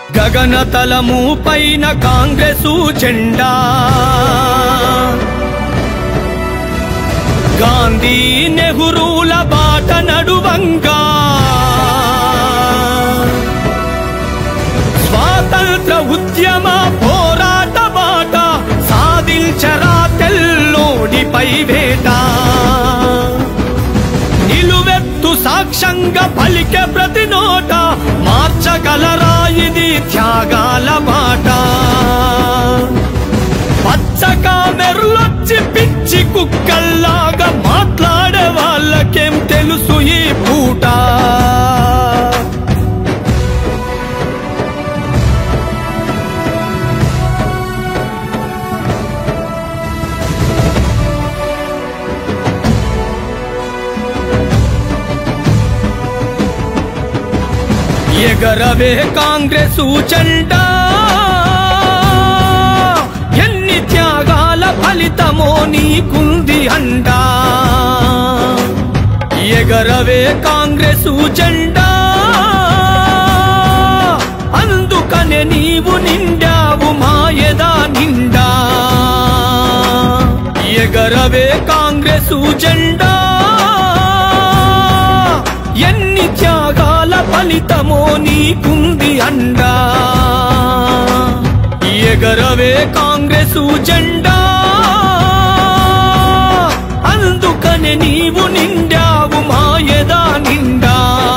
గగనతలము పైన కాంగ్రెసు జెండా గాంధీ నెహ్రూల బాట నడువంగా స్వాతంత్ర ఉద్యమ పోరాట బాట సాధించరా తెల్లోడిపై వేట నిలువెత్తు సాక్ష్యంగా పలికే ప్రతి నోట మార్చగలరా ఇది త్యాగాల బాట పచ్చగా మెరులొచ్చి పిచ్చి కుక్కల్లాగా మాట్లాడే వాళ్ళకేం తెలుసు ఈ పూట ఎగరవే కాంగ్రెసు జెండా ఎన్ని త్యాగాల ఫలితమో నీకుంది అండా ఎగరవే కాంగ్రెసు జెండా అందుకనే నీవు నిండావు మాయదా నిండా ఎగరవే కాంగ్రెసు జెండా ఎన్ని త్యాగాల ఫలితమో నీకుంది అండా ఎగరవే కాంగ్రెసు జెండా అందుకనే నీవు నిండావు మాయదా నిండా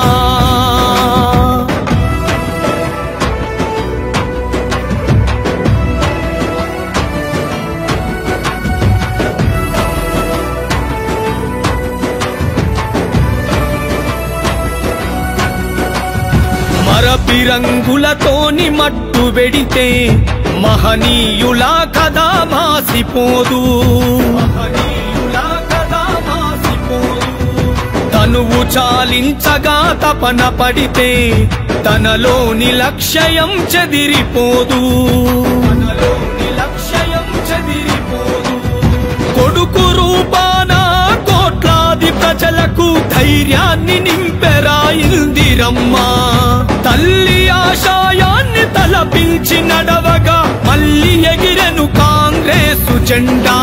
మరపి రంగులతోని మట్టు వెడితే మహనీయుల కదా మాసిపోదు మహనీయుల కదా మాసిపోదు తనువు చాలించగా తపన పడితే తనలోని లక్ష్యం చెదిరిపోదు తనలోని లక్ష్యం చెదిరిపోదు కొడుకు రూపాన కోట్లాది ప్రజలకు ధైర్యాన్ని నింపెరా ఇందిరమ్మ తల్లి ఆశయాన్ని తలపించి నడవగా మళ్ళీ ఎగిరెను కాంగ్రెసు జెండా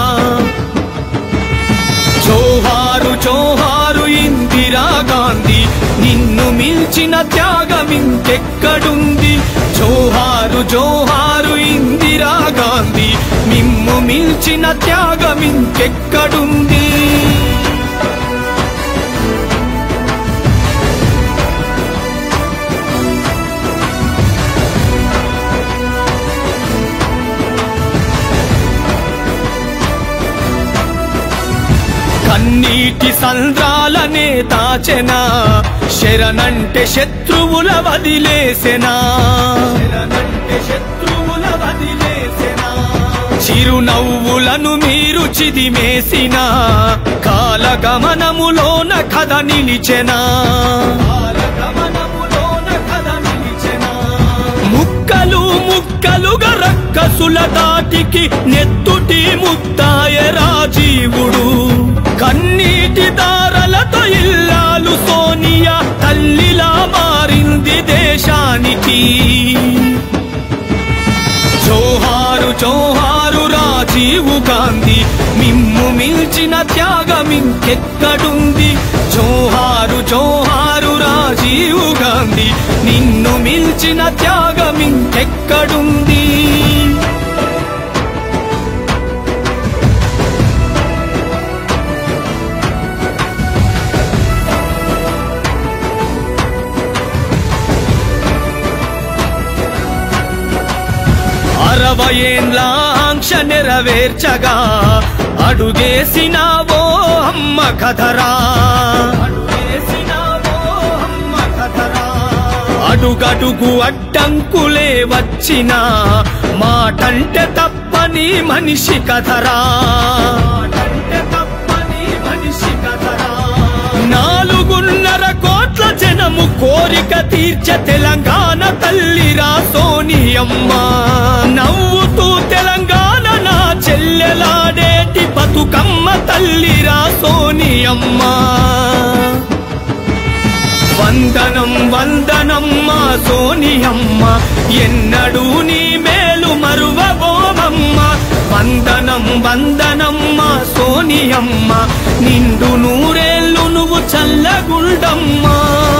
జోహారు జోహారు ఇందిరా గాంధీ నిన్ను మిల్చిన త్యాగం ఇంకెక్కడుంది జోహారు జోహారు ఇందిరా గాంధీ మిమ్ము మిల్చిన త్యాగం ఇంకెక్కడుంది కన్నీటి సంద్రాలనే దాచెనా శరణంటే శత్రువుల వదిలేసెనా శరణంటే శత్రువుల వదిలేసెనా చిరునవ్వులను మీరు చిదిమేసిన కాలగమనములోన కథ నిలిచెనా కాలగమనములోన కథ నిలిచెనా ముక్కలు ముక్కలుగా రక్కసుల దాటికి నెత్తుటి ముత్తాయ రాజీవుడు కన్నీటి దారలతో ఇల్లాలు సోనియా తల్లిలా మారింది దేశానికి జోహారు జోహారు రాజీవు గాంధీ మిమ్ము మిల్చిన త్యాగం ఇంకెక్కడుంది జోహారు జోహారు రాజీవు గాంధీ నిన్ను మిల్చిన త్యాగం ఇంకెక్కడుంది అరవై ఏండ్ల ఆంక్ష నెరవేర్చగా అడుగేసినావో అమ్మ కథరా అడుగేసినావో అమ్మ కథరా అడుగడుగు అడ్డంకులే వచ్చిన మాటంటే తప్పని మనిషి కథరా మాటంటే తప్పని మనిషి కథరా నాలుగున్నర కోట్ల జనము కోరిక తీర్చ తెలంగాణ తల్లిరా సోనియమ్మ నవ్వుతూ తెలంగాణ నా చెల్లెలాడేటి బతుకమ్మ తల్లిరా సోనియమ్మ వందనం వందనం మా సోనియమ్మ ఎన్నడూ నీ మేలు మరువబోమమ్మ వందనం వందనం మా సోనియమ్మ నిండు నూరేళ్ళు నువ్వు చల్లగుండమ్మా